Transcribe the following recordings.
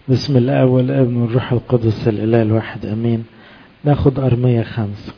بسم الله والابن والروح القدس الإله الواحد أمين ناخد أرمية خمسة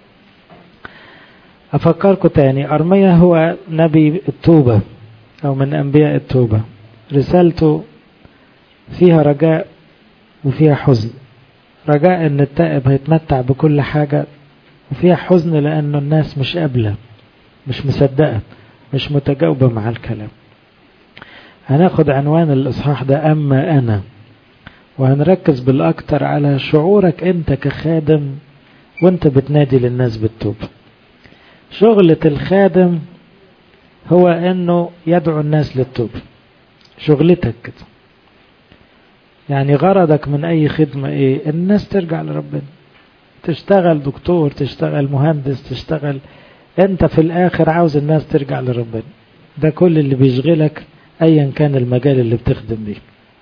أفكركم تاني أرمية هو نبي التوبة أو من أنبياء التوبة رسالته فيها رجاء وفيها حزن رجاء أن التائب هيتمتع بكل حاجة وفيها حزن لأنه الناس مش قابلة مش مصدقة مش متجاوبة مع الكلام هناخد عنوان الإصحاح ده أما أنا وهنركز بالأكتر على شعورك أنت كخادم وأنت بتنادي للناس بالتوبة شغلة الخادم هو أنه يدعو الناس للتوبة شغلتك كده يعني غرضك من أي خدمة إيه الناس ترجع لربنا تشتغل دكتور تشتغل مهندس تشتغل أنت في الآخر عاوز الناس ترجع لربنا ده كل اللي بيشغلك أيا كان المجال اللي بتخدم بيه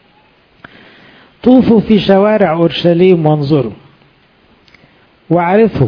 طوفوا في شوارع أورشليم وانظروا واعرفوا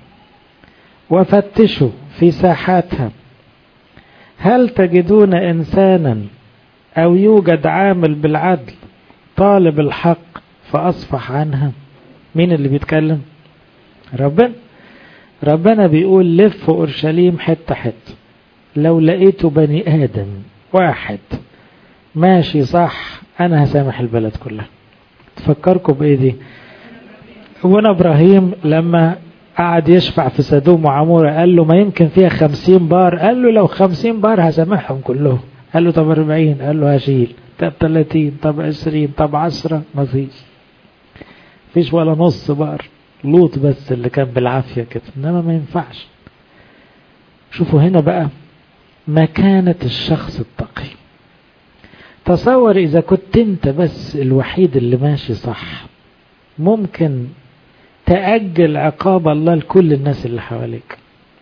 وفتشوا في ساحاتها هل تجدون إنسانا أو يوجد عامل بالعدل طالب الحق فأصفح عنها مين اللي بيتكلم ربنا ربنا بيقول لف أورشليم حتة حتة لو لقيتوا بني آدم واحد ماشي صح أنا هسامح البلد كلها تفكركم بإيه دي ابونا إبراهيم لما قعد يشفع في سدوم وعمورة قال له ما يمكن فيها خمسين بار قال له لو خمسين بار هسامحهم كلهم قال له طب أربعين قال له هشيل طب تلاتين طب عشرين طب عشرة ما فيش فيش ولا نص بار لوط بس اللي كان بالعافية كده إنما ما ينفعش شوفوا هنا بقى مكانة الشخص التقي تصور إذا كنت أنت بس الوحيد اللي ماشي صح ممكن تأجل عقاب الله لكل الناس اللي حواليك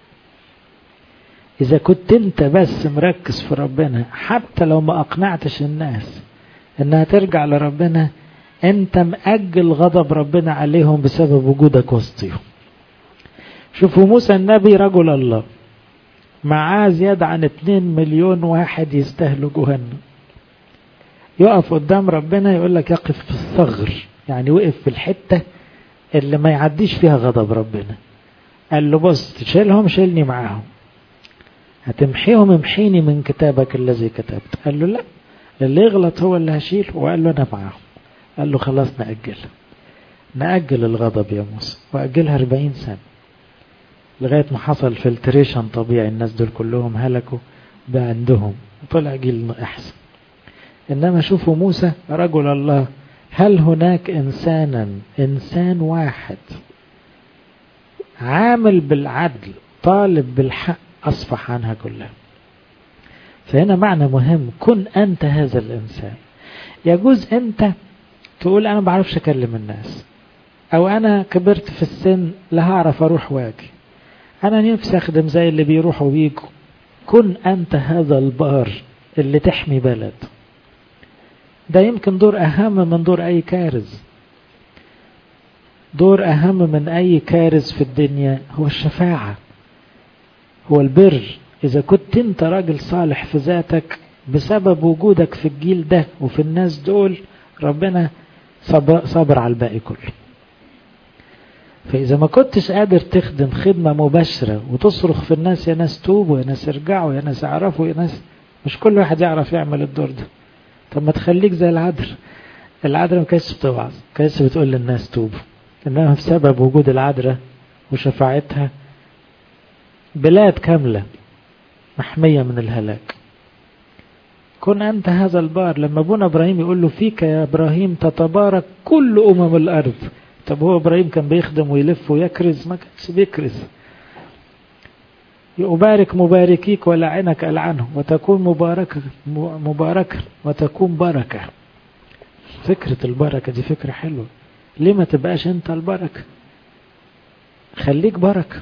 إذا كنت أنت بس مركز في ربنا حتى لو ما أقنعتش الناس إنها ترجع لربنا أنت مأجل غضب ربنا عليهم بسبب وجودك وسطهم شوفوا موسى النبي رجل الله معاه زيادة عن 2 مليون واحد يستاهلوا جهنم يقف قدام ربنا يقول لك يقف في الثغر يعني وقف في الحتة اللي ما يعديش فيها غضب ربنا قال له بص تشيلهم شيلني معاهم هتمحيهم امحيني من كتابك الذي كتبت قال له لا اللي يغلط هو اللي هشيله وقال له انا معاهم قال له خلاص نأجلها نأجل الغضب يا موسى وأجلها 40 سنة لغاية ما حصل فلتريشن طبيعي الناس دول كلهم هلكوا بقى عندهم وطلع جيل أحسن إنما شوفوا موسى رجل الله هل هناك إنسانا إنسان واحد عامل بالعدل طالب بالحق أصفح عنها كلها فهنا معنى مهم كن أنت هذا الإنسان يجوز أنت تقول أنا بعرفش أكلم الناس أو أنا كبرت في السن لا هعرف أروح واجي أنا نفسي أخدم زي اللي بيروحوا ويجوا كن أنت هذا البار اللي تحمي بلد ده يمكن دور أهم من دور أي كارز دور أهم من أي كارز في الدنيا هو الشفاعة هو البر إذا كنت أنت راجل صالح في ذاتك بسبب وجودك في الجيل ده وفي الناس دول ربنا صبر, صبر على الباقي كله فإذا ما كنتش قادر تخدم خدمة مباشرة وتصرخ في الناس يا ناس توبوا يا ناس ارجعوا يا ناس اعرفوا يا ناس مش كل واحد يعرف يعمل الدور ده طب ما تخليك زي العذر العذراء ما كانتش بتوعظ ما كانتش بتقول للناس توبوا انما بسبب وجود العذراء وشفاعتها بلاد كاملة محمية من الهلاك كن أنت هذا البار لما أبونا إبراهيم يقول له فيك يا إبراهيم تتبارك كل أمم الأرض طب هو إبراهيم كان بيخدم ويلف ويكرز ما كانش بيكرز أبارك مباركيك ولعنك ألعنه وتكون مباركة مباركة وتكون بركة فكرة البركة دي فكرة حلوة ليه ما تبقاش أنت البركة خليك بركة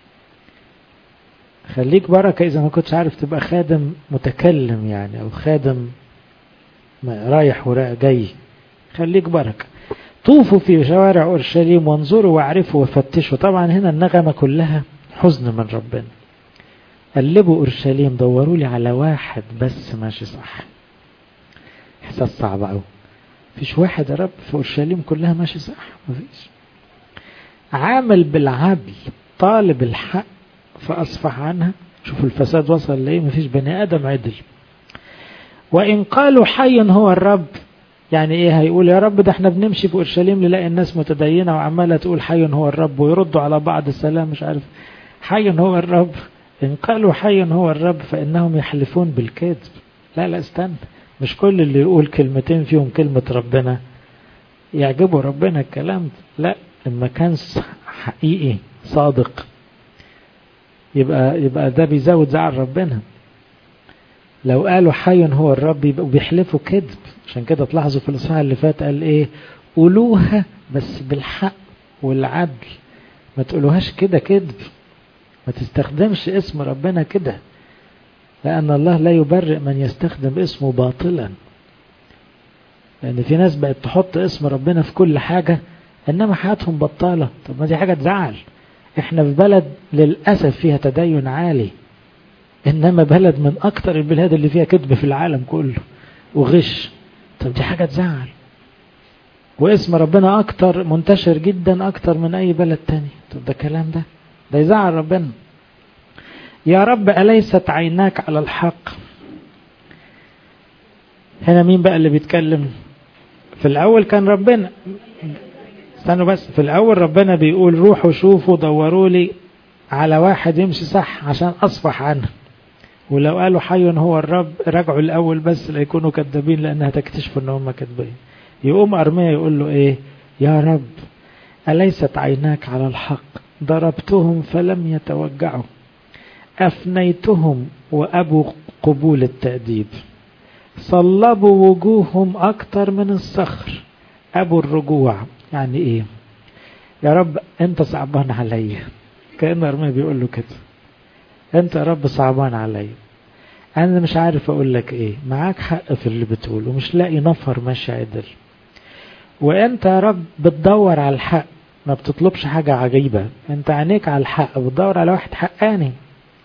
خليك بركة إذا ما كنتش عارف تبقى خادم متكلم يعني أو خادم رايح وراء جاي خليك بركة طوفوا في شوارع أورشليم وانظروا واعرفوا وفتشوا طبعا هنا النغمة كلها حزن من ربنا قلبوا أورشليم دوروا لي على واحد بس ماشي صح إحساس صعب أوي فيش واحد يا رب في اورشليم كلها ماشي صح مفيش عامل بالعدل طالب الحق فاصفح عنها شوفوا الفساد وصل لايه مفيش بني ادم عدل وان قالوا حي هو الرب يعني ايه هيقول يا رب ده احنا بنمشي في اورشليم نلاقي الناس متدينه وعماله تقول حي هو الرب ويردوا على بعض السلام مش عارف حي هو الرب ان قالوا حي هو الرب فانهم يحلفون بالكذب لا لا استنى مش كل اللي يقول كلمتين فيهم كلمة ربنا يعجبه ربنا الكلام ده لا لما كان حقيقي صادق يبقى يبقى ده بيزود زعل ربنا لو قالوا حي هو الرب يبقوا بيحلفوا كذب عشان كده تلاحظوا في الاصحاح اللي فات قال ايه قولوها بس بالحق والعدل ما تقولوهاش كده كذب ما تستخدمش اسم ربنا كده لأن الله لا يبرئ من يستخدم اسمه باطلا لأن في ناس بقت تحط اسم ربنا في كل حاجة إنما حياتهم بطالة طب ما دي حاجة تزعل إحنا في بلد للأسف فيها تدين عالي إنما بلد من أكتر البلاد اللي فيها كذب في العالم كله وغش طب دي حاجة تزعل واسم ربنا أكتر منتشر جدا أكتر من أي بلد تاني طب ده كلام ده ده يزعل ربنا يا رب أليست عيناك على الحق هنا مين بقى اللي بيتكلم في الأول كان ربنا استنوا بس في الأول ربنا بيقول روحوا شوفوا دوروا لي على واحد يمشي صح عشان أصفح عنه ولو قالوا حي هو الرب رجعوا الأول بس ليكونوا كذابين لأنها تكتشف إن هم كذابين يقوم أرميا يقول له إيه يا رب أليست عيناك على الحق ضربتهم فلم يتوجعوا أفنيتهم وأبوا قبول التأديب صلبوا وجوههم أكتر من الصخر أبوا الرجوع يعني إيه يا رب أنت صعبان عليا كأن أرميا بيقول له كده أنت يا رب صعبان عليا أنا مش عارف أقول لك إيه معاك حق في اللي بتقوله ومش لاقي نفر ماشي عدل وأنت يا رب بتدور على الحق ما بتطلبش حاجة عجيبة أنت عينيك على الحق بتدور على واحد حقاني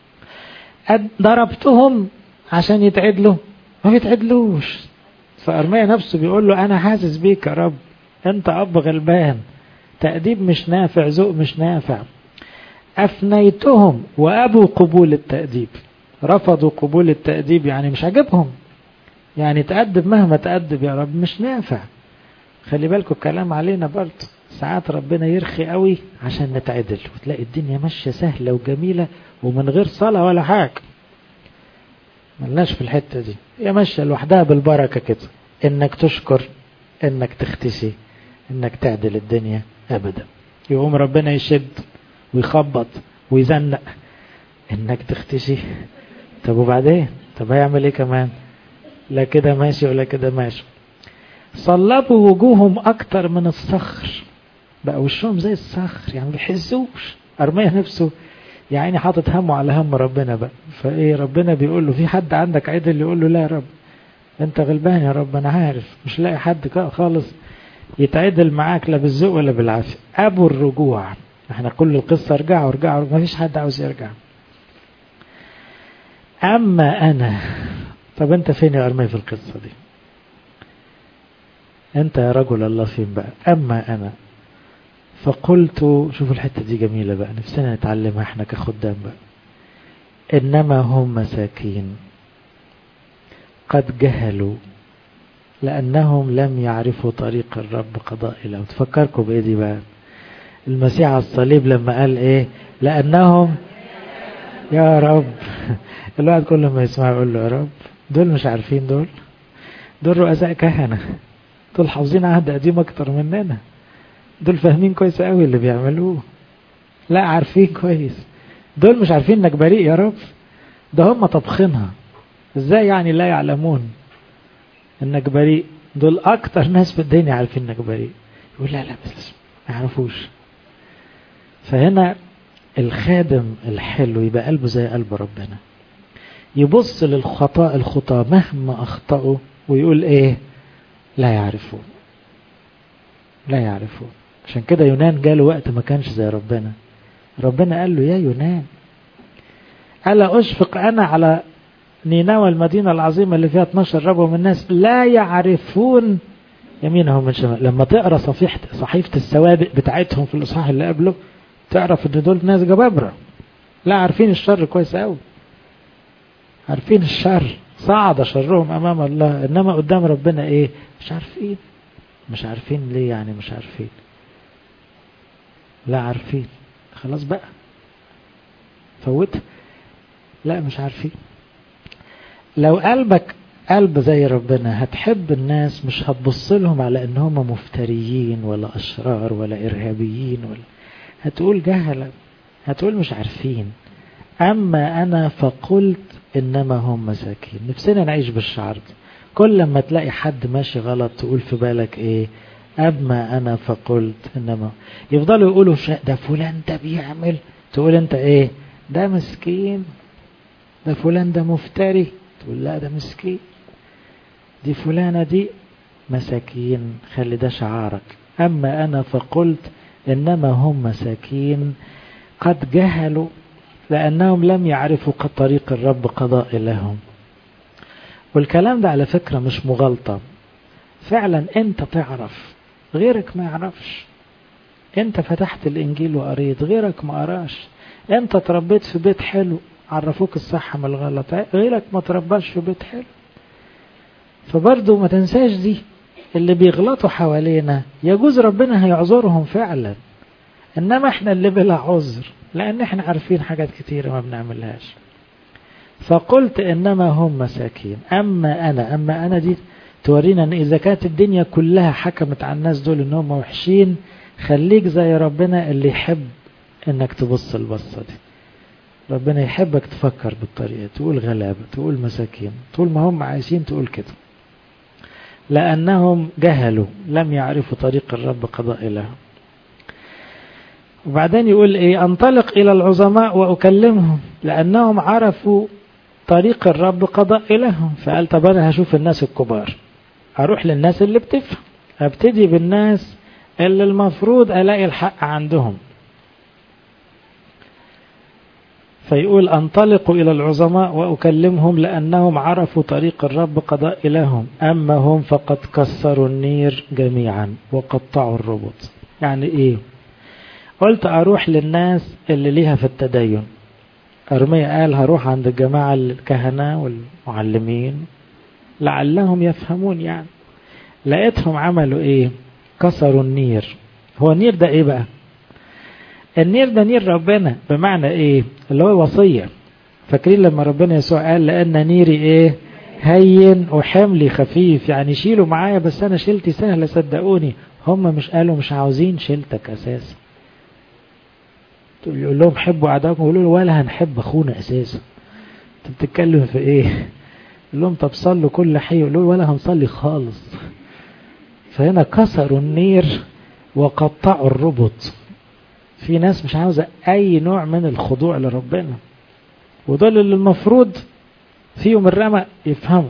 ضربتهم عشان يتعدلوا ما بيتعدلوش فأرميا نفسه بيقول له أنا حاسس بيك يا رب أنت أب غلبان تأديب مش نافع ذوق مش نافع أفنيتهم وأبوا قبول التأديب رفضوا قبول التأديب يعني مش عاجبهم يعني تأدب مهما تأدب يا رب مش نافع خلي بالكم الكلام علينا برضه ساعات ربنا يرخي قوي عشان نتعدل وتلاقي الدنيا ماشية سهلة وجميلة ومن غير صلاة ولا حاجة ملناش في الحتة دي هي ماشية لوحدها بالبركة كده انك تشكر انك تختشي انك تعدل الدنيا ابدا يقوم ربنا يشد ويخبط ويزنق انك تختشي طب وبعدين طب هيعمل ايه كمان لا كده ماشي ولا كده ماشي صلبوا وجوههم اكتر من الصخر بقى وشهم زي الصخر يعني ما بيحسوش ارميا نفسه يعني حاطط همه على هم ربنا بقى فايه ربنا بيقول له في حد عندك عدل يقول له لا يا رب انت غلبان يا رب انا عارف مش لاقي حد خالص يتعدل معاك لا بالذوق ولا بالعافيه ابو الرجوع احنا كل القصه ارجعوا ارجعوا ما فيش حد عاوز يرجع اما انا طب انت فين يا ارميا في القصه دي انت يا رجل الله فين بقى اما انا فقلت شوفوا الحته دي جميله بقى نفسنا نتعلمها احنا كخدام بقى انما هم مساكين قد جهلوا لانهم لم يعرفوا طريق الرب قضاء له تفكركم بايه دي بقى المسيح على الصليب لما قال ايه لانهم يا رب الواحد كل ما يسمع يقول له يا رب دول مش عارفين دول دول رؤساء كهنه دول حافظين عهد قديم اكتر مننا دول فاهمين كويس قوي اللي بيعملوه لا عارفين كويس دول مش عارفين انك بريء يا رب ده هم طبخينها ازاي يعني لا يعلمون انك بريء دول اكتر ناس في الدنيا عارفين انك بريء يقول لا لا بس ما يعرفوش فهنا الخادم الحلو يبقى قلبه زي قلب ربنا يبص للخطاء الخطاة مهما اخطأوا ويقول ايه لا يعرفون لا يعرفون عشان كده يونان جاله وقت ما كانش زي ربنا ربنا قال له يا يونان ألا أشفق أنا على نينوى المدينة العظيمة اللي فيها 12 ربع من الناس لا يعرفون يمينهم من شمال لما تقرا صفيحة صحيفة السوابق بتاعتهم في الإصحاح اللي قبله تعرف إن دول ناس جبابرة لا عارفين الشر كويس قوي عارفين الشر صعد شرهم أمام الله إنما قدام ربنا إيه مش عارفين مش عارفين ليه يعني مش عارفين لا عارفين خلاص بقى فوت لا مش عارفين لو قلبك قلب زي ربنا هتحب الناس مش هتبص لهم على ان هم مفتريين ولا اشرار ولا ارهابيين ولا هتقول جهلة هتقول مش عارفين اما انا فقلت انما هم مساكين نفسنا نعيش بالشعر ده كل لما تلاقي حد ماشي غلط تقول في بالك ايه اما انا فقلت انما يفضلوا يقولوا ده فلان ده بيعمل تقول انت ايه ده مسكين ده فلان ده مفتري تقول لا ده مسكين دي فلانة دي مساكين خلي ده شعارك أما أنا فقلت إنما هم مساكين قد جهلوا لأنهم لم يعرفوا طريق الرب قضاء لهم والكلام ده على فكرة مش مغالطة فعلا أنت تعرف غيرك ما يعرفش أنت فتحت الإنجيل وقريت غيرك ما قراش أنت تربيت في بيت حلو عرفوك الصح من الغلط غيرك ما ترباش في بيت حلو فبرضه ما تنساش دي اللي بيغلطوا حوالينا يجوز ربنا هيعذرهم فعلا انما احنا اللي بلا عذر لان احنا عارفين حاجات كتيرة ما بنعملهاش فقلت انما هم مساكين اما انا اما انا دي تورينا ان اذا كانت الدنيا كلها حكمت على الناس دول ان هم وحشين خليك زي ربنا اللي يحب انك تبص البصة دي ربنا يحبك تفكر بالطريقة تقول غلابة تقول مساكين طول ما هم عايشين تقول كده لأنهم جهلوا لم يعرفوا طريق الرب قضاء لهم وبعدين يقول إيه أنطلق إلى العظماء وأكلمهم لأنهم عرفوا طريق الرب قضاء لهم فقال طب أنا هشوف الناس الكبار أروح للناس اللي بتفهم أبتدي بالناس اللي المفروض ألاقي الحق عندهم فيقول أنطلق إلى العظماء وأكلمهم لأنهم عرفوا طريق الرب قضاء لهم أما هم فقد كسروا النير جميعا وقطعوا الربط يعني إيه قلت أروح للناس اللي ليها في التدين أرميا قال هروح عند الجماعة الكهنة والمعلمين لعلهم يفهمون يعني لقيتهم عملوا إيه كسروا النير هو النير ده إيه بقى النير ده نير ربنا بمعنى ايه اللي هو وصية فاكرين لما ربنا يسوع قال لأن نيري ايه هين وحملي خفيف يعني شيلوا معايا بس انا شيلتي سهلة صدقوني هم مش قالوا مش عاوزين شيلتك اساسا يقول لهم حبوا اعدائكم يقولوا له ولا هنحب اخونا اساسا انت بتتكلم في ايه يقول لهم طب صلوا كل حي يقولوا له ولا هنصلي خالص فهنا كسروا النير وقطعوا الربط في ناس مش عاوزة أي نوع من الخضوع لربنا ودول اللي المفروض فيهم الرمق يفهموا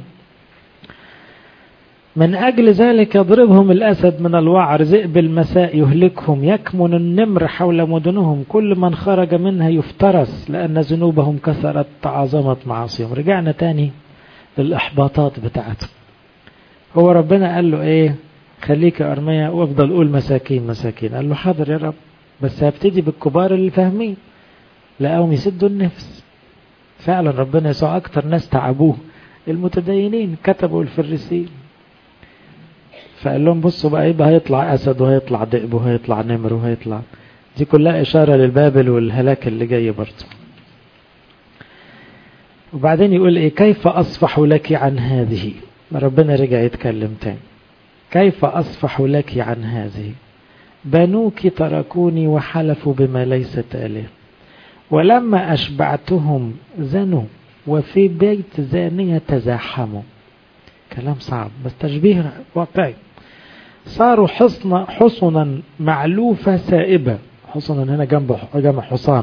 من أجل ذلك يضربهم الأسد من الوعر ذئب المساء يهلكهم يكمن النمر حول مدنهم كل من خرج منها يفترس لأن ذنوبهم كثرت تعظمت معاصيهم رجعنا تاني للإحباطات بتاعتهم هو ربنا قال له إيه خليك يا أرميا وافضل قول مساكين مساكين قال له حاضر يا رب بس هبتدي بالكبار اللي فاهمين لقاهم يسدوا النفس فعلا ربنا يسوع أكتر ناس تعبوه المتدينين كتبوا الفريسين فقال لهم بصوا بقى يبقى هيطلع أسد وهيطلع ذئب وهيطلع نمر وهيطلع دي كلها إشارة للبابل والهلاك اللي جاي برضه وبعدين يقول إيه كيف أصفح لك عن هذه ربنا رجع يتكلم تاني كيف أصفح لك عن هذه بنوك تركوني وحلفوا بما ليست آله ولما أشبعتهم زنوا وفي بيت زانية تزاحموا كلام صعب بس تشبيه واقعي صاروا حصن حصنا معلوفة سائبة حصنا هنا جنب جنب حصان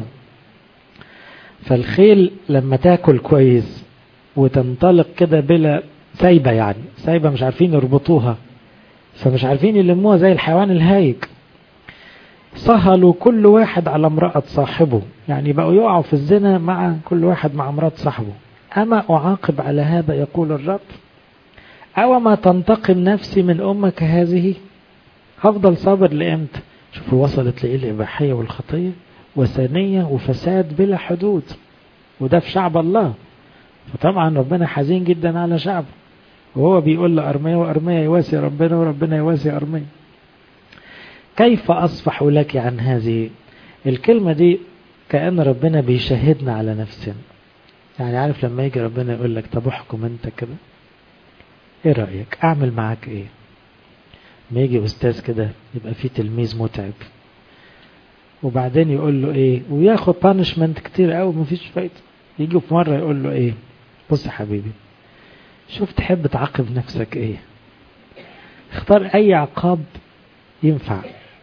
فالخيل لما تاكل كويس وتنطلق كده بلا سايبة يعني سايبة مش عارفين يربطوها فمش عارفين يلموها زي الحيوان الهايج سهلوا كل واحد على امرأة صاحبه يعني بقوا يقعوا في الزنا مع كل واحد مع امرأة صاحبه أما أعاقب على هذا يقول الرب أو ما تنتقم نفسي من أمك هذه هفضل صابر لإمتى شوفوا وصلت لإيه الإباحية والخطية وثانية وفساد بلا حدود وده في شعب الله فطبعا ربنا حزين جدا على شعبه وهو بيقول لأرمية وأرمية يواسي ربنا وربنا يواسي أرمية كيف أصفح لك عن هذه الكلمة دي كأن ربنا بيشهدنا على نفسنا يعني عارف لما يجي ربنا يقول لك طب احكم انت كده ايه رأيك اعمل معاك ايه ما يجي استاذ كده يبقى فيه تلميذ متعب وبعدين يقول له ايه وياخد بانشمنت كتير قوي مفيش فايدة يجي في مرة يقول له ايه بص يا حبيبي شوف تحب تعاقب نفسك ايه اختار اي عقاب ينفع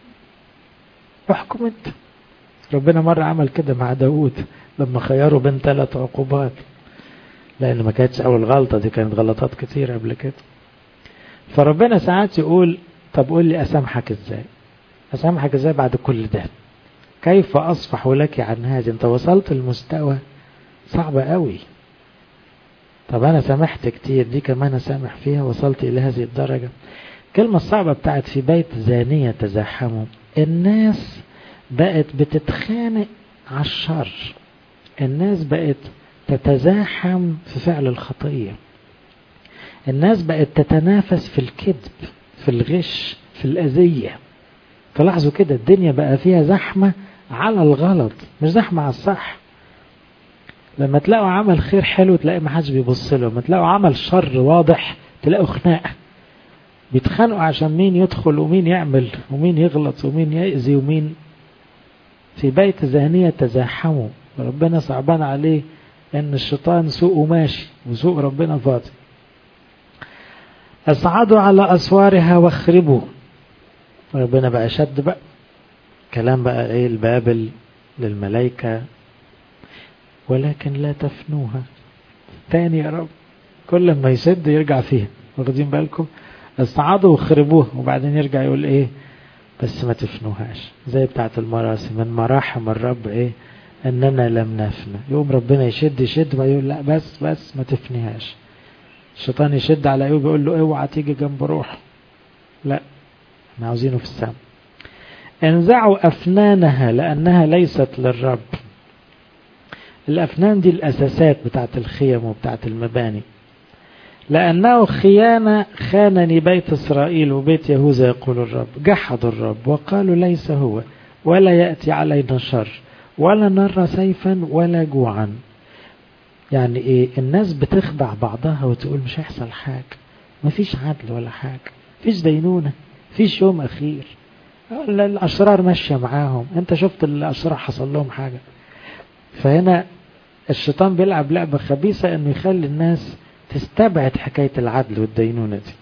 احكم انت ربنا مرة عمل كده مع داود لما خيروا بين ثلاث عقوبات لان ما كانتش اول غلطة دي كانت غلطات كتير قبل كده فربنا ساعات يقول طب قول لي اسامحك ازاي اسامحك ازاي بعد كل ده كيف اصفح لك عن هذه انت وصلت لمستوى صعب قوي طب انا سامحت كتير دي كمان اسامح فيها وصلت الى هذه الدرجة الكلمة الصعبة بتاعت في بيت زانية تزاحموا الناس بقت بتتخانق على الشر الناس بقت تتزاحم في فعل الخطية الناس بقت تتنافس في الكذب في الغش في الأذية تلاحظوا كده الدنيا بقى فيها زحمة على الغلط مش زحمة على الصح لما تلاقوا عمل خير حلو تلاقي ما حدش بيبص له لما تلاقوا عمل شر واضح تلاقوا خناقه بيتخانقوا عشان مين يدخل ومين يعمل ومين يغلط ومين يأذي ومين في بيت زانية تزاحموا ربنا صعبان عليه ان الشيطان سوقه ماشي وسوق ربنا فاضي اصعدوا على اسوارها واخربوا ربنا بقى شد بقى كلام بقى ايه البابل للملائكة ولكن لا تفنوها تاني يا رب كل ما يسد يرجع فيها واخدين بالكم اصعدوا وخربوها وبعدين يرجع يقول ايه بس ما تفنوهاش زي بتاعت المراسم من مراحم الرب ايه اننا لم نفنى يقوم ربنا يشد يشد ويقول لا بس بس ما تفنيهاش الشيطان يشد على ايوب يقول له اوعى تيجي جنب روح لا احنا عاوزينه في السماء انزعوا افنانها لانها ليست للرب الافنان دي الاساسات بتاعت الخيم وبتاعت المباني لأنه خيانة خانني بيت إسرائيل وبيت يهوذا يقول الرب جحدوا الرب وقالوا ليس هو ولا يأتي علينا شر ولا نرى سيفا ولا جوعا يعني إيه الناس بتخدع بعضها وتقول مش هيحصل حاجة مفيش عدل ولا حاجة مفيش دينونة مفيش يوم أخير الأشرار ماشية معاهم أنت شفت الأشرار حصل لهم حاجة فهنا الشيطان بيلعب لعبة خبيثة أنه يخلي الناس تستبعد حكاية العدل والدينونة دي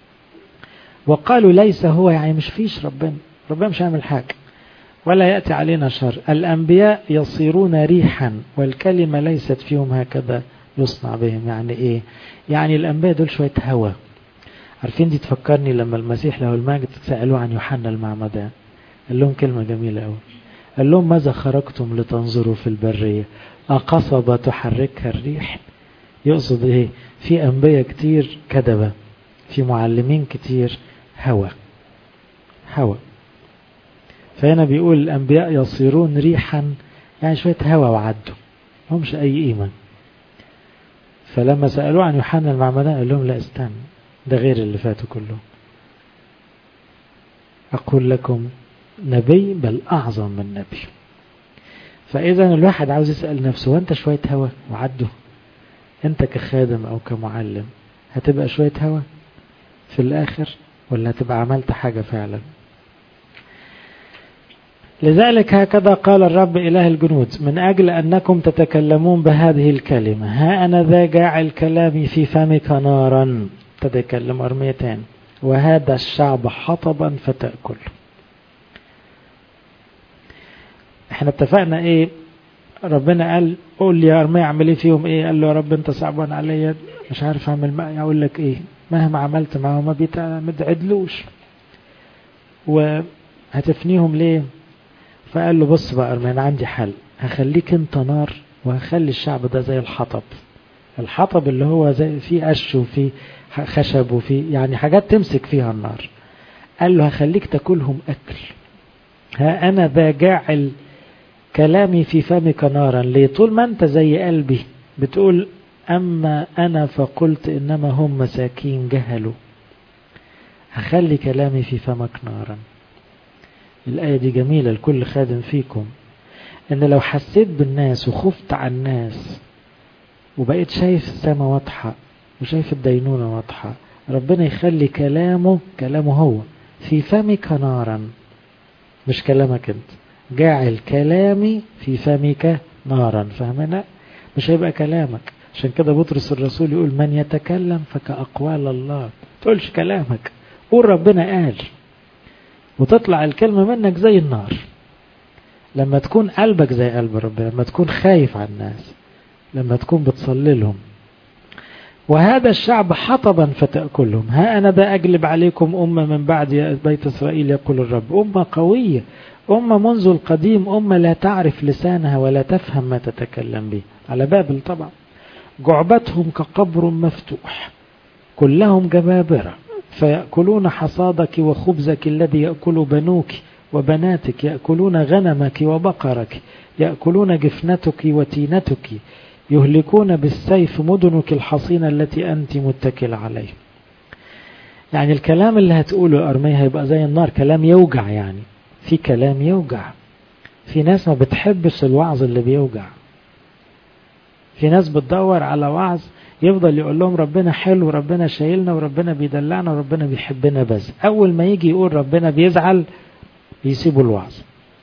وقالوا ليس هو يعني مش فيش ربنا ربنا مش هيعمل حاجة ولا يأتي علينا شر الأنبياء يصيرون ريحا والكلمة ليست فيهم هكذا يصنع بهم يعني إيه يعني الأنبياء دول شوية هوا عارفين دي تفكرني لما المسيح له المجد سألوه عن يوحنا المعمدان قال لهم كلمة جميلة أوي قال لهم ماذا خرجتم لتنظروا في البرية أقصبة تحركها الريح يقصد ايه في انبياء كتير كذبة في معلمين كتير هوى هوى فهنا بيقول الانبياء يصيرون ريحا يعني شوية هوى وعدوا همش اي قيمة فلما سألوه عن يوحنا المعمدان قال لهم لا استنى ده غير اللي فاتوا كلهم أقول لكم نبي بل أعظم من نبي فإذا الواحد عاوز يسأل نفسه وانت شوية هوى وعدوا انت كخادم او كمعلم هتبقى شوية هوا في الاخر ولا هتبقى عملت حاجة فعلا لذلك هكذا قال الرب إله الجنود من أجل أنكم تتكلمون بهذه الكلمة ها أنا ذا جاعل كلامي في فمك نارا ابتدى يكلم أرميتين وهذا الشعب حطبا فتأكل احنا اتفقنا ايه ربنا قال قول لي يا ارميا اعمل ايه فيهم ايه قال له يا رب انت صعبان عليا مش عارف اعمل معي اقول لك ايه مهما عملت معاهم ما بيتعدلوش وهتفنيهم ليه فقال له بص بقى ارميا انا عندي حل هخليك انت نار وهخلي الشعب ده زي الحطب الحطب اللي هو زي فيه قش وفيه خشب وفيه يعني حاجات تمسك فيها النار قال له هخليك تاكلهم أكل ها أنا ذا جاعل كلامي في فمك نارا ليه طول ما أنت زي قلبي بتقول أما أنا فقلت إنما هم مساكين جهلوا هخلي كلامي في فمك نارا الآية دي جميلة لكل خادم فيكم إن لو حسيت بالناس وخفت على الناس وبقيت شايف السماء واضحة وشايف الدينونة واضحة ربنا يخلي كلامه كلامه هو في فمك نارا مش كلامك انت جاعل كلامي في فمك نارا فاهمنا مش هيبقى كلامك عشان كده بطرس الرسول يقول من يتكلم فكأقوال الله تقولش كلامك قول ربنا قال وتطلع الكلمة منك زي النار لما تكون قلبك زي قلب ربنا لما تكون خايف على الناس لما تكون بتصلي لهم وهذا الشعب حطبا فتأكلهم ها أنا ذا أجلب عليكم أمة من بعد بيت إسرائيل يقول الرب أمة قوية أمة منذ القديم أمة لا تعرف لسانها ولا تفهم ما تتكلم به على بابل طبعا جعبتهم كقبر مفتوح كلهم جبابرة فيأكلون حصادك وخبزك الذي يأكل بنوك وبناتك يأكلون غنمك وبقرك يأكلون جفنتك وتينتك يهلكون بالسيف مدنك الحصينة التي أنت متكل عليه يعني الكلام اللي هتقوله أرمية هيبقى زي النار كلام يوجع يعني في كلام يوجع في ناس ما بتحبش الوعظ اللي بيوجع في ناس بتدور على وعظ يفضل يقول لهم ربنا حلو وربنا شايلنا وربنا بيدلعنا وربنا بيحبنا بس أول ما يجي يقول ربنا بيزعل بيسيبوا الوعظ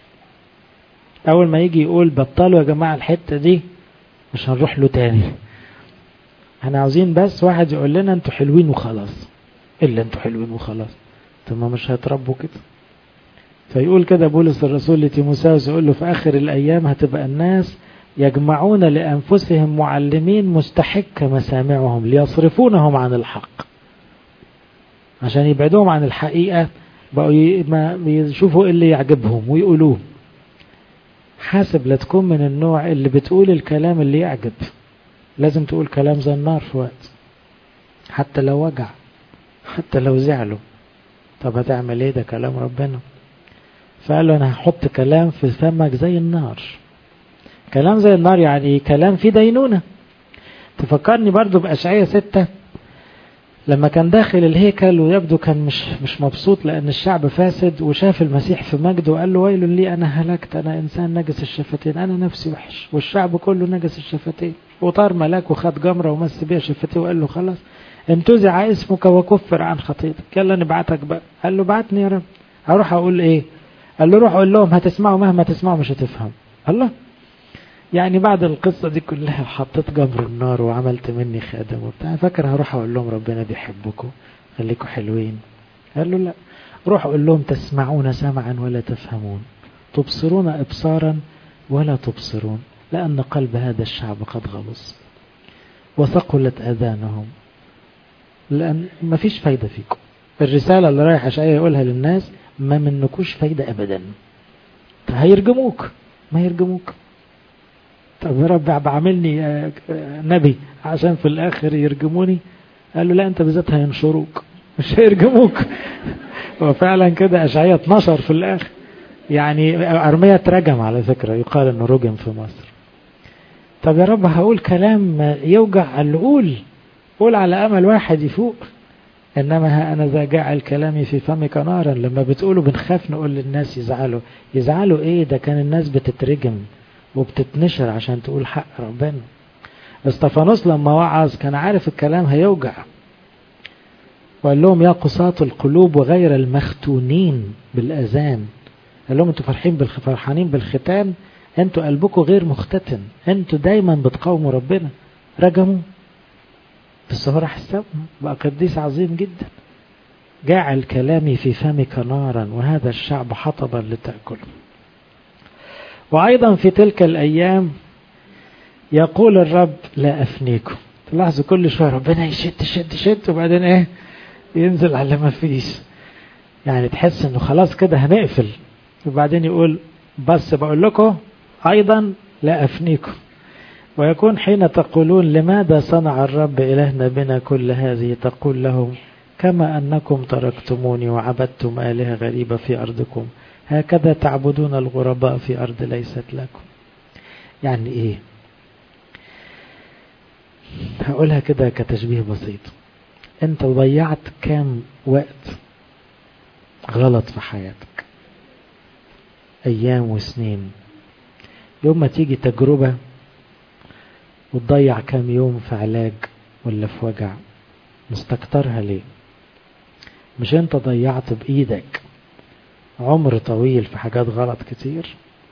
أول ما يجي يقول بطلوا يا جماعة الحتة دي مش هنروح له تاني احنا عاوزين بس واحد يقول لنا انتوا حلوين وخلاص الا انتوا حلوين وخلاص طب ما مش هيتربوا كده فيقول كده بولس الرسول لتيموساوس يقول له في اخر الايام هتبقى الناس يجمعون لانفسهم معلمين مستحك مسامعهم ليصرفونهم عن الحق عشان يبعدوهم عن الحقيقه بقوا يشوفوا اللي يعجبهم ويقولوه حاسب لا تكون من النوع اللي بتقول الكلام اللي يعجب لازم تقول كلام زي النار في وقت حتى لو وجع حتى لو زعلوا طب هتعمل ايه ده كلام ربنا فقال له انا هحط كلام في فمك زي النار كلام زي النار يعني كلام فيه دينونة تفكرني برضو بأشعية ستة لما كان داخل الهيكل ويبدو كان مش مش مبسوط لأن الشعب فاسد وشاف المسيح في مجده وقال له ويل لي أنا هلكت أنا إنسان نجس الشفتين أنا نفسي وحش والشعب كله نجس الشفتين وطار ملاك وخد جمرة ومس بيها شفتيه وقال له خلاص انتزع اسمك وكفر عن خطيتك يلا نبعتك بقى قال له بعتني يا رب هروح أقول إيه قال له روح أقول لهم هتسمعوا مهما تسمعوا مش هتفهم الله يعني بعد القصة دي كلها حطيت جمر النار وعملت مني خادم وبتاع فاكر هروح اقول لهم ربنا بيحبكم خليكم حلوين قال له لا روح اقول لهم تسمعون سمعا ولا تفهمون تبصرون ابصارا ولا تبصرون لان قلب هذا الشعب قد غلص وثقلت اذانهم لان ما فيش فايدة فيكم الرسالة اللي رايح اشعيا يقولها للناس ما منكوش فايدة ابدا هيرجموك ما يرجموك طب يا رب بعملني نبي عشان في الاخر يرجموني قال له لا انت بالذات هينشروك مش هيرجموك وفعلا كده اشعياء 12 في الاخر يعني ارميا اترجم على فكره يقال انه رجم في مصر طب يا رب هقول كلام يوجع قال له قول قول على امل واحد يفوق انما ها انا ذا جعل كلامي في فمك نارا لما بتقولوا بنخاف نقول للناس يزعلوا يزعلوا ايه ده كان الناس بتترجم وبتتنشر عشان تقول حق ربنا استفانوس لما وعظ كان عارف الكلام هيوجع وقال لهم يا قصاة القلوب وغير المختونين بالأذان قال لهم انتوا فرحين بالخ... فرحانين بالختان انتوا قلبكم غير مختتن انتوا دايما بتقاوموا ربنا رجموا بس هو راح السما بقى قديس عظيم جدا جعل كلامي في فمك نارا وهذا الشعب حطبا لتأكله وأيضا في تلك الأيام يقول الرب لا أفنيكم تلاحظوا كل شوية ربنا يشد يشد يشد وبعدين إيه ينزل على ما فيش يعني تحس إنه خلاص كده هنقفل وبعدين يقول بس بقول لكم أيضا لا أفنيكم ويكون حين تقولون لماذا صنع الرب إلهنا بنا كل هذه تقول لهم كما أنكم تركتموني وعبدتم آلهة غريبة في أرضكم هكذا تعبدون الغرباء في أرض ليست لكم يعني إيه هقولها كده كتشبيه بسيط انت ضيعت كام وقت غلط في حياتك ايام وسنين يوم ما تيجي تجربة وتضيع كام يوم في علاج ولا في وجع مستكترها ليه مش انت ضيعت بايدك عمر طويل في حاجات غلط كتير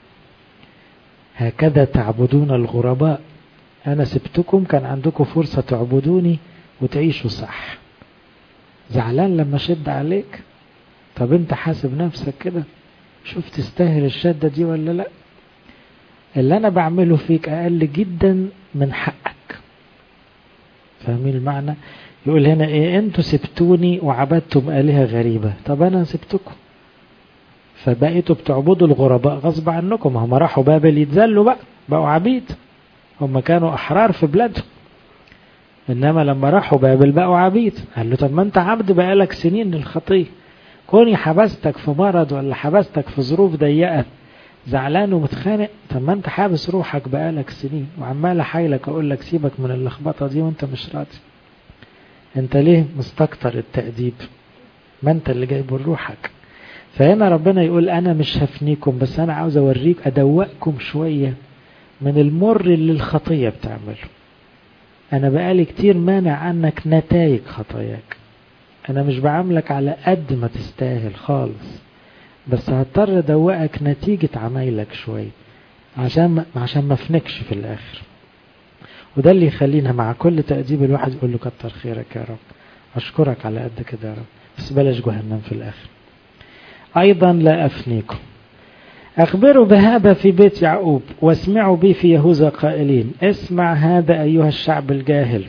هكذا تعبدون الغرباء انا سبتكم كان عندكم فرصة تعبدوني وتعيشوا صح زعلان لما شد عليك طب انت حاسب نفسك كده شوف تستاهل الشدة دي ولا لا اللي انا بعمله فيك اقل جدا من حقك فاهمين المعنى يقول هنا ايه انتوا سبتوني وعبدتم آلهة غريبة طب انا سبتكم فبقيتوا بتعبدوا الغرباء غصب عنكم هم راحوا بابل يتذلوا بقى بقوا عبيد هم كانوا احرار في بلادهم انما لما راحوا بابل بقوا عبيد قال له طب ما انت عبد بقالك سنين للخطيه كوني حبستك في مرض ولا حبستك في ظروف ضيقه زعلان ومتخانق طب ما انت حابس روحك بقالك سنين وعمال احايلك اقول لك سيبك من اللخبطه دي وانت مش راضي انت ليه مستكتر التأديب ما انت اللي جايبه لروحك فهنا ربنا يقول انا مش هفنيكم بس انا عاوز اوريك ادوقكم شويه من المر اللي الخطيه بتعمله انا بقالي كتير مانع عنك نتائج خطاياك انا مش بعاملك على قد ما تستاهل خالص بس هضطر ادوقك نتيجة عمايلك شوية عشان عشان ما افنكش في الاخر وده اللي يخلينا مع كل تأديب الواحد يقول له كتر خيرك يا رب اشكرك على قد كده يا رب بس بلاش جهنم في الاخر ايضا لا افنيكم أخبروا بهذا في بيت يعقوب واسمعوا بي في يهوذا قائلين اسمع هذا أيها الشعب الجاهل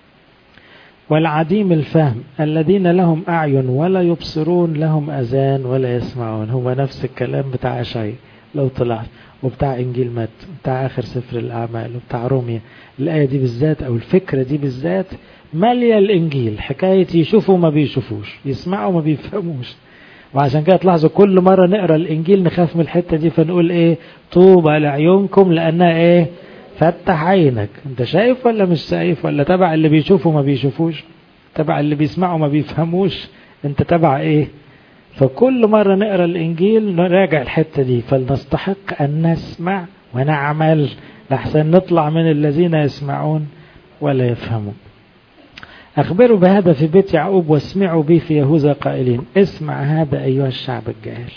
والعديم الفهم الذين لهم أعين ولا يبصرون لهم أذان ولا يسمعون هو نفس الكلام بتاع أشعي لو طلعت وبتاع إنجيل مات بتاع آخر سفر الأعمال وبتاع روميا الآية دي بالذات أو الفكرة دي بالذات مالية الإنجيل حكاية يشوفوا ما بيشوفوش يسمعوا ما بيفهموش وعشان كده تلاحظوا كل مرة نقرا الإنجيل نخاف من الحتة دي فنقول إيه طوبى لعيونكم لأنها إيه فتح عينك أنت شايف ولا مش شايف ولا تبع اللي بيشوفوا ما بيشوفوش تبع اللي بيسمعوا ما بيفهموش أنت تبع إيه فكل مرة نقرا الإنجيل نراجع الحتة دي فلنستحق أن نسمع ونعمل لحسن نطلع من الذين يسمعون ولا يفهمون أخبروا بهذا في بيت يعقوب واسمعوا به في يهوذا قائلين اسمع هذا أيها الشعب الجاهل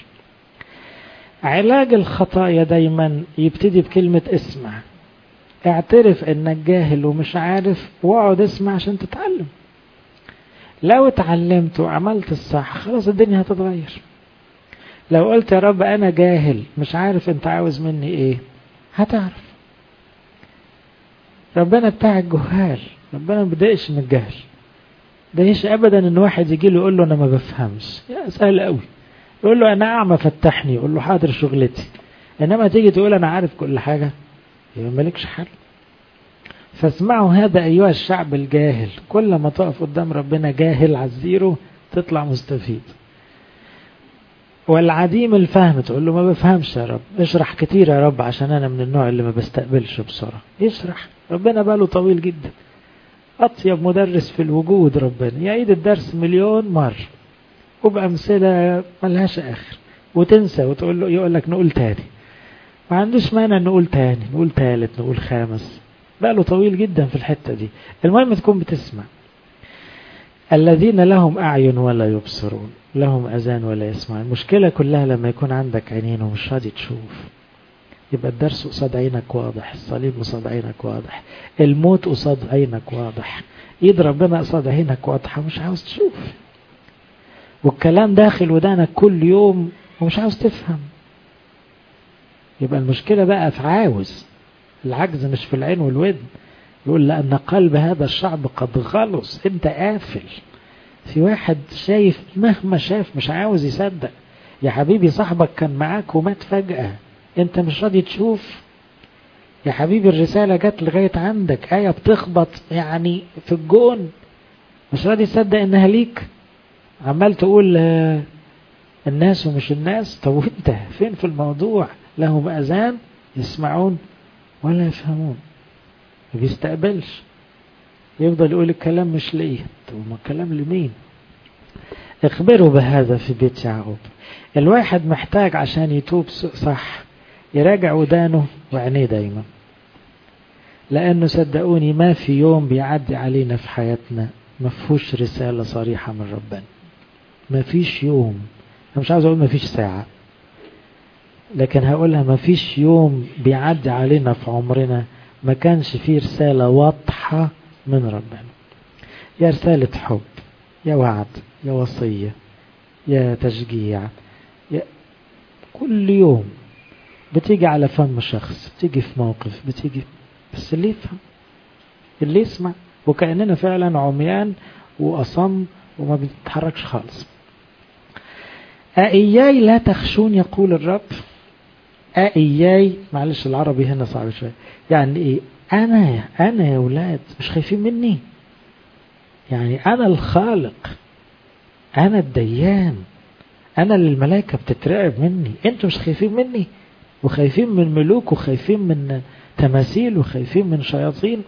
علاج الخطايا دايما يبتدي بكلمة اسمع اعترف انك جاهل ومش عارف واقعد اسمع عشان تتعلم لو اتعلمت وعملت الصح خلاص الدنيا هتتغير لو قلت يا رب انا جاهل مش عارف انت عاوز مني ايه هتعرف ربنا بتاع الجهال ربنا ما بدأش من الجهل بدأش ابدا ان واحد يجي له يقول له انا ما بفهمش يا سهل قوي يقول له انا اعمى فتحني يقول له حاضر شغلتي انما تيجي تقول انا عارف كل حاجه يبقى مالكش حل فاسمعوا هذا ايها الشعب الجاهل كل ما تقف قدام ربنا جاهل على الزيرو تطلع مستفيد والعديم الفهم تقول له ما بفهمش يا رب اشرح كتير يا رب عشان انا من النوع اللي ما بستقبلش بسرعه يشرح ربنا باله طويل جدا أطيب مدرس في الوجود ربنا يعيد الدرس مليون مرة وبأمثلة ملهاش آخر وتنسى وتقول له يقول لك نقول تاني ما عندوش مانع نقول تاني نقول تالت نقول خامس بقاله طويل جدا في الحتة دي المهم تكون بتسمع الذين لهم أعين ولا يبصرون لهم أذان ولا يسمعون المشكلة كلها لما يكون عندك عينين ومش راضي تشوف يبقى الدرس قصاد عينك واضح الصليب قصاد عينك واضح الموت قصاد عينك واضح ايد ربنا قصاد عينك واضحة مش عاوز تشوف والكلام داخل ودانك كل يوم ومش عاوز تفهم يبقى المشكلة بقى في عاوز العجز مش في العين والودن يقول لأن قلب هذا الشعب قد غلص انت قافل في واحد شايف مهما شاف مش عاوز يصدق يا حبيبي صاحبك كان معاك ومات فجأة انت مش راضي تشوف يا حبيبي الرسالة جت لغاية عندك آية بتخبط يعني في الجون مش راضي تصدق انها ليك عمال تقول الناس ومش الناس طب وانت فين في الموضوع لهم اذان يسمعون ولا يفهمون ما بيستقبلش يفضل يقول الكلام مش ليه طب ما الكلام لمين اخبروا بهذا في بيت يعقوب الواحد محتاج عشان يتوب صح يراجع ودانه وعينيه دايما لانه صدقوني ما في يوم بيعدي علينا في حياتنا ما فيهوش رسالة صريحة من ربنا ما فيش يوم أنا مش عاوز أقول ما فيش ساعة لكن هقولها ما فيش يوم بيعدي علينا في عمرنا ما كانش فيه رسالة واضحة من ربنا يا رسالة حب يا وعد يا وصية يا تشجيع يا كل يوم بتيجي على فم شخص بتيجي في موقف بتيجي بس اللي يفهم اللي يسمع وكأننا فعلا عميان وأصم وما بنتحركش خالص أإياي لا تخشون يقول الرب أإياي معلش العربي هنا صعب شوية يعني إيه أنا أنا يا ولاد مش خايفين مني يعني أنا الخالق أنا الديان أنا اللي الملائكة بتترعب مني أنتوا مش خايفين مني وخايفين من ملوك وخايفين من تماثيل وخايفين من شياطين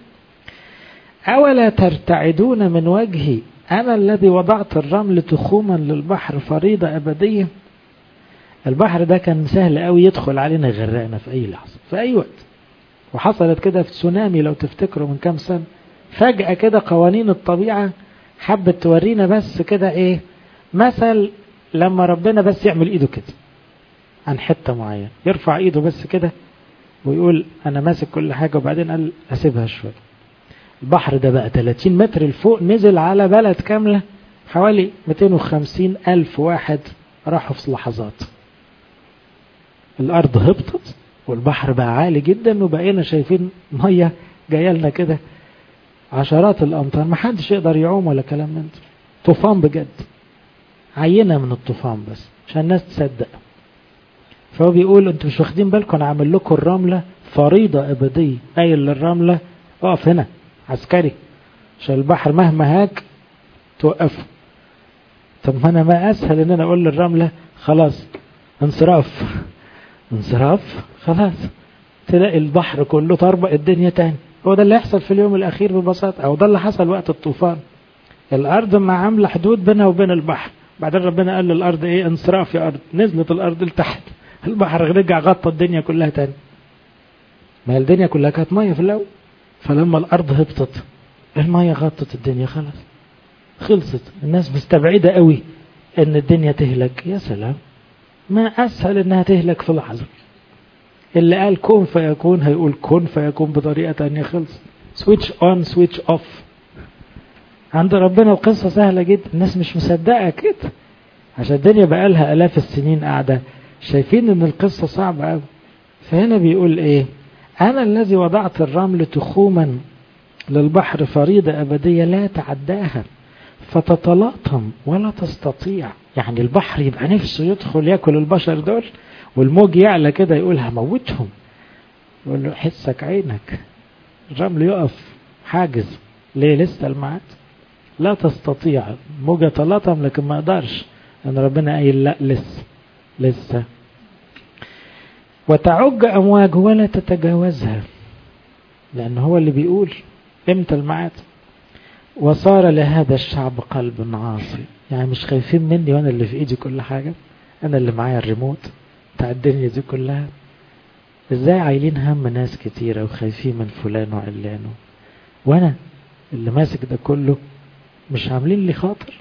أولا ترتعدون من وجهي أنا الذي وضعت الرمل تخوما للبحر فريضة أبدية البحر ده كان سهل قوي يدخل علينا يغرقنا في أي لحظة في أي وقت وحصلت كده في تسونامي لو تفتكروا من كام سنة فجأة كده قوانين الطبيعة حبت تورينا بس كده إيه مثل لما ربنا بس يعمل إيده كده عن حتة معينة يرفع إيده بس كده ويقول أنا ماسك كل حاجة وبعدين قال أسيبها شوية البحر ده بقى 30 متر لفوق نزل على بلد كاملة حوالي 250 ألف واحد راحوا في لحظات الأرض هبطت والبحر بقى عالي جدا وبقينا شايفين مية جاية لنا كده عشرات الأمطار ما حدش يقدر يعوم ولا كلام من ده طوفان بجد عينة من الطوفان بس عشان الناس تصدق فهو بيقول انتوا مش واخدين بالكم انا عامل لكم الرملة فريضة أبدية قايل للرملة اقف هنا عسكري عشان البحر مهما هاج توقفه طب ما انا ما اسهل ان انا اقول للرملة خلاص انصراف انصراف خلاص تلاقي البحر كله طربق الدنيا تاني هو ده اللي يحصل في اليوم الاخير ببساطة او ده اللي حصل وقت الطوفان الارض ما عاملة حدود بينها وبين البحر بعدين ربنا قال للارض ايه انصراف يا ارض نزلت الارض لتحت البحر رجع غطى الدنيا كلها تاني ما الدنيا كلها كانت ميه في الاول فلما الارض هبطت الميه غطت الدنيا خلاص خلصت الناس مستبعده قوي ان الدنيا تهلك يا سلام ما اسهل انها تهلك في لحظه اللي قال كون فيكون هيقول كون فيكون بطريقه تانية خلص سويتش اون سويتش اوف عند ربنا القصه سهله جدا الناس مش مصدقه كده عشان الدنيا بقالها الاف السنين قاعده شايفين ان القصه صعبه قوي فهنا بيقول ايه أنا الذي وضعت الرمل تخوما للبحر فريضة أبدية لا تعداها فتتلاطم ولا تستطيع يعني البحر يبقى نفسه يدخل ياكل البشر دول والموج يعلى كده يقول هموتهم يقول له حسك عينك الرمل يقف حاجز ليه لسه الميعاد لا تستطيع موجة تلاطم لكن ما اقدرش ان ربنا قايل لا لسه لسه وتعج أمواج ولا تتجاوزها لأن هو اللي بيقول امتى الميعاد وصار لهذا الشعب قلب عاصي يعني مش خايفين مني وانا اللي في ايدي كل حاجة انا اللي معايا الريموت بتاع الدنيا دي كلها ازاي عايلين هم ناس كتيرة وخايفين من فلان وعلان وانا اللي ماسك ده كله مش عاملين لي خاطر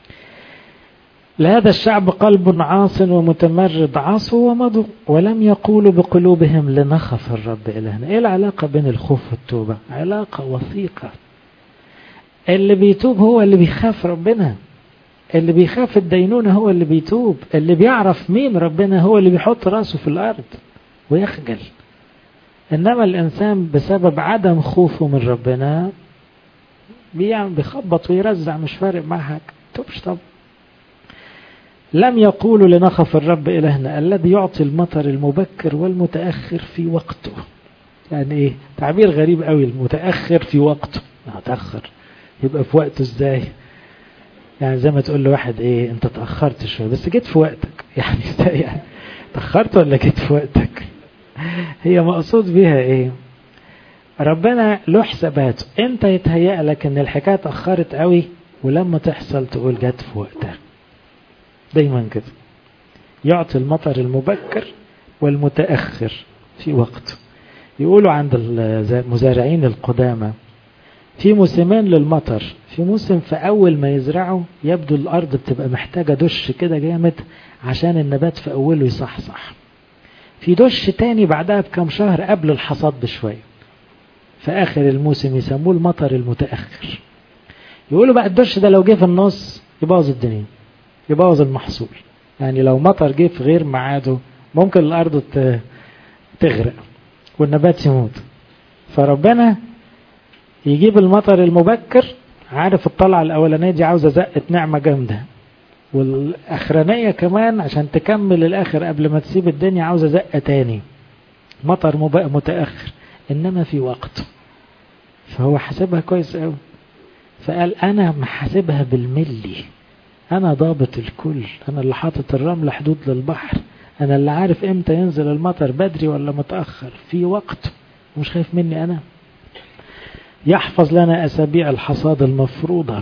لهذا الشعب قلب عاص ومتمرد عصوا ومضوا ولم يقولوا بقلوبهم لنخف الرب إلهنا إيه العلاقة بين الخوف والتوبة علاقة وثيقة اللي بيتوب هو اللي بيخاف ربنا اللي بيخاف الدينونة هو اللي بيتوب اللي بيعرف مين ربنا هو اللي بيحط راسه في الأرض ويخجل إنما الإنسان بسبب عدم خوفه من ربنا بيعمل بيخبط ويرزع مش فارق معاه حاجة توبش طب لم يقولوا لنخف الرب إلهنا الذي يعطي المطر المبكر والمتأخر في وقته يعني ايه تعبير غريب قوي المتأخر في وقته متأخر يبقى في وقته ازاي يعني زي ما تقول لواحد ايه انت تأخرت شوية بس جيت في وقتك يعني يعني تأخرت ولا جيت في وقتك هي مقصود بيها ايه ربنا له حساباته انت يتهيأ لك ان الحكاية اتأخرت قوي ولما تحصل تقول جت في وقتها دايما كده يعطي المطر المبكر والمتأخر في وقته يقولوا عند المزارعين القدامى في موسمين للمطر في موسم في أول ما يزرعوا يبدو الأرض بتبقى محتاجة دش كده جامد عشان النبات في أوله يصحصح في دش تاني بعدها بكم شهر قبل الحصاد بشوية في آخر الموسم يسموه المطر المتأخر يقولوا بقى الدش ده لو جه في النص يبوظ الدنيا يبوظ المحصول يعني لو مطر جه في غير ميعاده ممكن الأرض تغرق والنبات يموت فربنا يجيب المطر المبكر عارف الطلعة الأولانية دي عاوزة زقة نعمة جامدة والأخرانية كمان عشان تكمل الآخر قبل ما تسيب الدنيا عاوزة زقة تاني مطر متأخر إنما في وقت فهو حاسبها كويس قوي فقال أنا محاسبها بالملي أنا ضابط الكل أنا اللي حاطط الرمل حدود للبحر أنا اللي عارف إمتى ينزل المطر بدري ولا متأخر في وقت ومش خايف مني أنا يحفظ لنا أسابيع الحصاد المفروضة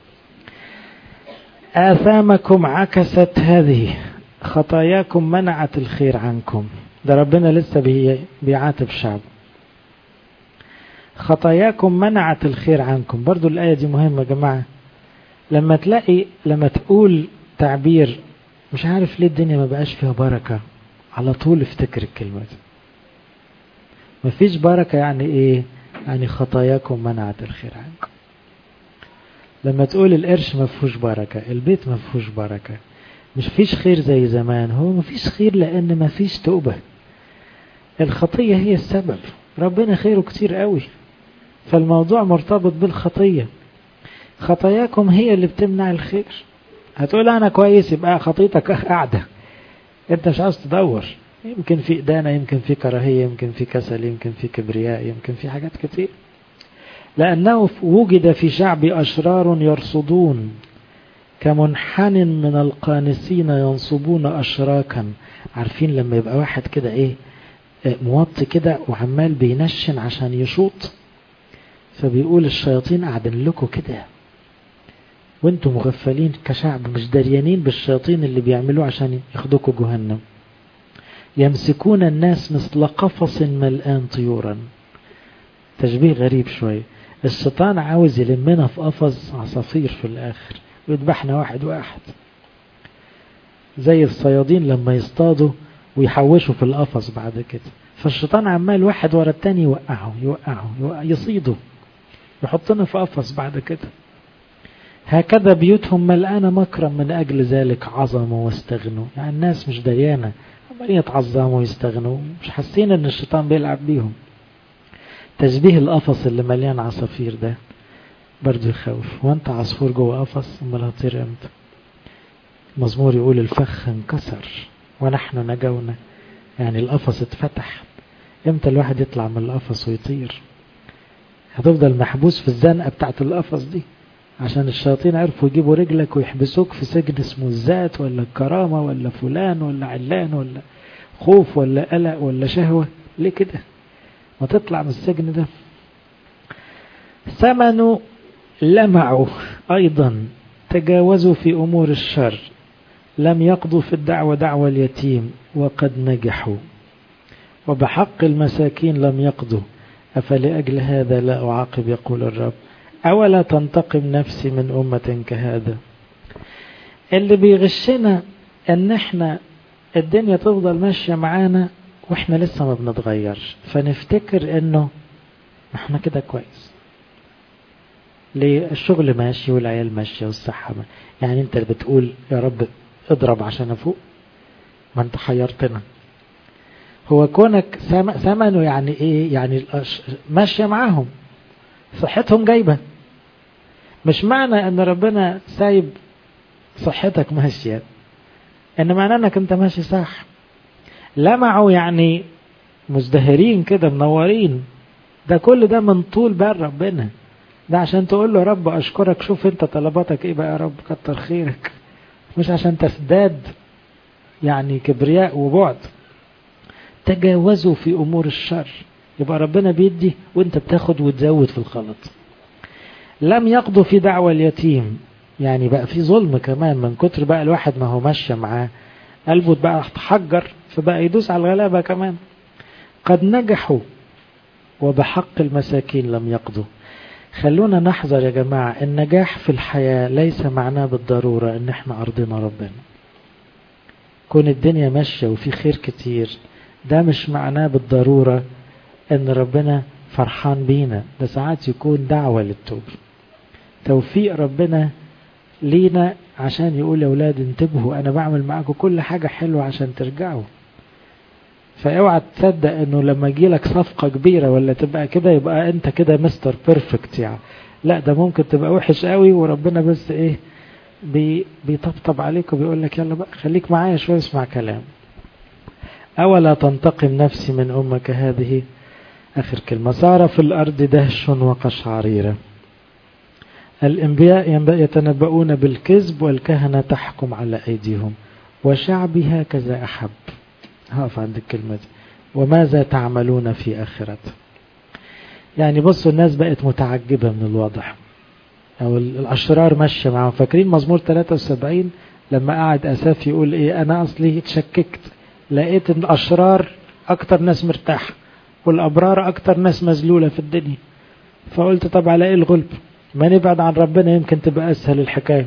آثامكم عكست هذه خطاياكم منعت الخير عنكم ده ربنا لسه بي بيعاتب شعب خطاياكم منعت الخير عنكم برضو الآية دي مهمة يا جماعة لما تلاقي لما تقول تعبير مش عارف ليه الدنيا ما بقاش فيها بركة على طول افتكر الكلمة دي مفيش بركة يعني ايه يعني خطاياكم منعت الخير عنكم لما تقول القرش ما فيهوش بركة البيت ما فيهوش بركة مش فيش خير زي زمان هو ما فيش خير لأن ما فيش توبة الخطية هي السبب ربنا خيره كتير قوي فالموضوع مرتبط بالخطية خطاياكم هي اللي بتمنع الخير هتقول أنا كويس يبقى خطيتك قاعدة أنت مش عاوز تدور يمكن في إدانة يمكن في كراهية يمكن في كسل يمكن في كبرياء يمكن في حاجات كتير لأنه وجد في شعبي أشرار يرصدون كمنحن من القانسين ينصبون أشراكا عارفين لما يبقى واحد كده إيه موطي كده وعمال بينشن عشان يشوط فبيقول الشياطين قاعدين لكم كده وانتم مغفلين كشعب مش دريانين بالشياطين اللي بيعملوه عشان ياخدوكوا جهنم يمسكون الناس مثل قفص ملآن طيورا تشبيه غريب شوية الشيطان عاوز يلمنا في قفص عصافير في الآخر ويذبحنا واحد واحد زي الصيادين لما يصطادوا ويحوشوا في القفص بعد كده فالشيطان عمال واحد ورا التاني يوقعه يوقعه, يوقعه يصيده يحطنا في قفص بعد كده هكذا بيوتهم ملآنة مكرا من أجل ذلك عظموا واستغنوا يعني الناس مش دريانة عمالين يتعظموا ويستغنوا مش حاسين ان الشيطان بيلعب بيهم تشبيه القفص اللي مليان عصافير ده برضه يخوف وانت عصفور جوه قفص امال هطير امتى مزمور يقول الفخ انكسر ونحن نجونا يعني القفص اتفتح امتى الواحد يطلع من القفص ويطير هتفضل محبوس في الزنقة بتاعت القفص دي عشان الشياطين عرفوا يجيبوا رجلك ويحبسوك في سجن اسمه الذات ولا الكرامة ولا فلان ولا علان ولا خوف ولا قلق ولا شهوة ليه كده ما تطلع من السجن ده ثمنوا لمعوا أيضا تجاوزوا في أمور الشر لم يقضوا في الدعوة دعوة اليتيم وقد نجحوا وبحق المساكين لم يقضوا أفلأجل هذا لا أعاقب يقول الرب أولا تنتقم نفسي من أمة كهذا اللي بيغشنا ان احنا الدنيا تفضل ماشية معانا واحنا لسه ما بنتغيرش فنفتكر انه احنا كده كويس ليه الشغل ماشي والعيال ماشية والصحة ماشية. يعني انت بتقول يا رب اضرب عشان افوق ما انت حيرتنا هو كونك ثمنه يعني ايه يعني ماشية معاهم صحتهم جايبة مش معنى ان ربنا سايب صحتك ماشية ان معنى انك انت ماشي صح لمعوا يعني مزدهرين كده منورين ده كل ده من طول بال ربنا ده عشان تقول له يا رب اشكرك شوف انت طلباتك ايه بقى يا رب كتر خيرك مش عشان تزداد يعني كبرياء وبعد تجاوزوا في امور الشر يبقى ربنا بيدي وانت بتاخد وتزود في الخلط لم يقضوا في دعوة اليتيم يعني بقى في ظلم كمان من كتر بقى الواحد ما هو ماشي معاه قلبه بقى تحجر فبقى يدوس على الغلابة كمان قد نجحوا وبحق المساكين لم يقضوا خلونا نحذر يا جماعة النجاح في الحياة ليس معناه بالضرورة ان احنا ارضنا ربنا كون الدنيا ماشية وفي خير كتير ده مش معناه بالضرورة ان ربنا فرحان بينا ده ساعات يكون دعوة للتوب توفيق ربنا لينا عشان يقول يا اولاد انتبهوا انا بعمل معاكم كل حاجة حلوة عشان ترجعوا فاوعى تصدق انه لما يجيلك صفقة كبيرة ولا تبقى كده يبقى انت كده مستر بيرفكت يعني لا ده ممكن تبقى وحش قوي وربنا بس ايه بي بيطبطب عليك وبيقول لك يلا بقى خليك معايا شوية اسمع كلام أولا تنتقم نفسي من أمك هذه آخر كلمة صار في الأرض دهش وقشعريرة الأنبياء يتنبؤون بالكذب والكهنة تحكم على أيديهم وشعبي هكذا أحب هقف عند الكلمة دي وماذا تعملون في آخرته يعني بصوا الناس بقت متعجبة من الواضح أو الأشرار ماشية معهم فاكرين مزمور 73 لما قعد أساف يقول إيه أنا أصلي اتشككت لقيت إن الأشرار أكتر ناس مرتاحة والأبرار أكتر ناس مذلولة في الدنيا فقلت طب على إيه الغلب ما نبعد عن ربنا يمكن تبقى أسهل الحكاية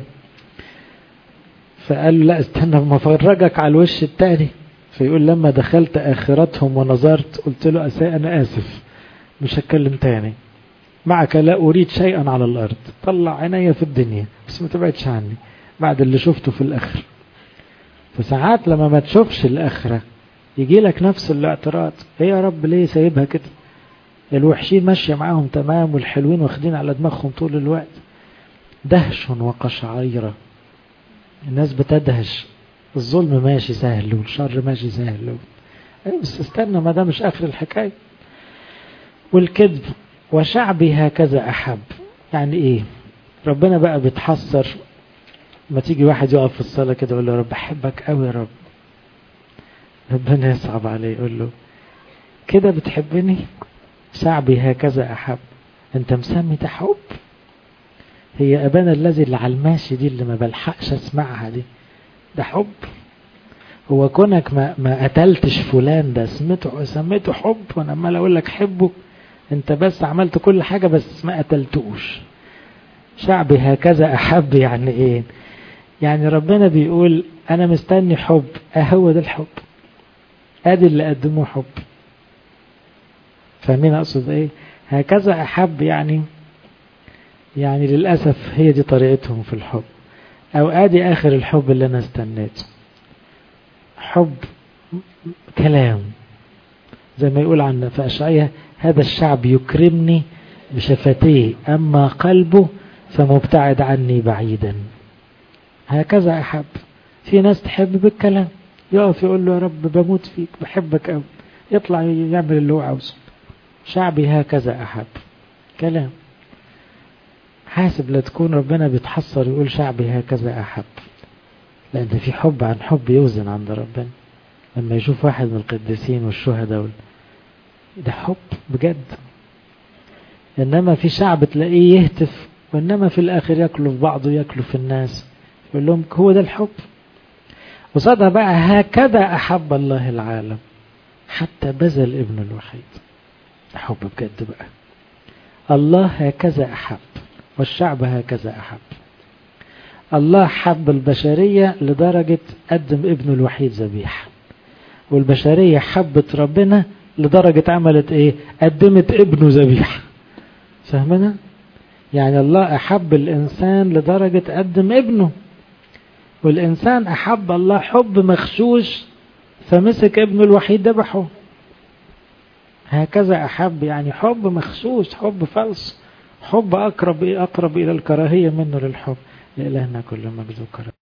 فقال لا استنى ما افرجك على الوش التاني فيقول لما دخلت آخرتهم ونظرت قلت له أساء أنا آسف مش هتكلم تاني معك لا أريد شيئا على الأرض طلع عيني في الدنيا بس ما تبعدش عني بعد اللي شفته في الآخرة فساعات لما ما تشوفش الآخرة يجي لك نفس الاعتراض ايه يا رب ليه سايبها كده الوحشين ماشية معاهم تمام والحلوين واخدين على دماغهم طول الوقت دهش وقشعريرة الناس بتدهش الظلم ماشي سهل والشر ماشي سهل ايه بس استنى ما ده مش اخر الحكاية والكذب وشعبي هكذا احب يعني ايه ربنا بقى بيتحسر ما تيجي واحد يقف في الصلاة كده يقول له يا رب بحبك قوي يا رب ربنا يصعب عليه يقول له كده بتحبني شعبي هكذا أحب أنت مسمي ده حب هي أبانا الذي اللي على الماشي دي اللي ما بلحقش أسمعها دي ده حب هو كونك ما, ما قتلتش فلان ده سميته سميته حب وانا عمال اقول لك حبه انت بس عملت كل حاجة بس ما قتلتوش شعبي هكذا احب يعني ايه يعني ربنا بيقول انا مستني حب اهو ده الحب ادي اللي قدموه حب فاهمين اقصد ايه هكذا احب يعني يعني للاسف هي دي طريقتهم في الحب او ادي اخر الحب اللي انا استنيته حب كلام زي ما يقول عن في اشعياء هذا الشعب يكرمني بشفتيه اما قلبه فمبتعد عني بعيدا هكذا احب في ناس تحب بالكلام يقف يقول له يا رب بموت فيك بحبك قوي يطلع يعمل اللي هو عاوزه شعبي هكذا احب كلام حاسب لا تكون ربنا بيتحسر يقول شعبي هكذا احب لان في حب عن حب يوزن عند ربنا لما يشوف واحد من القديسين والشهداء وال... ده حب بجد انما في شعب تلاقيه يهتف وانما في الاخر ياكلوا في بعضه ياكلوا في الناس يقول لهم هو ده الحب قصادها بقى هكذا احب الله العالم حتى بذل ابن الوحيد حب بجد بقى الله هكذا احب والشعب هكذا احب الله حب البشرية لدرجة قدم ابنه الوحيد ذبيحة والبشرية حبت ربنا لدرجة عملت ايه قدمت ابنه ذبيحة فاهمنا يعني الله احب الانسان لدرجة قدم ابنه والانسان احب الله حب مخشوش فمسك ابنه الوحيد ذبحه هكذا احب يعني حب مخشوش حب فلس حب اقرب اقرب الى الكراهية منه للحب لإلهنا كل مجد وكرم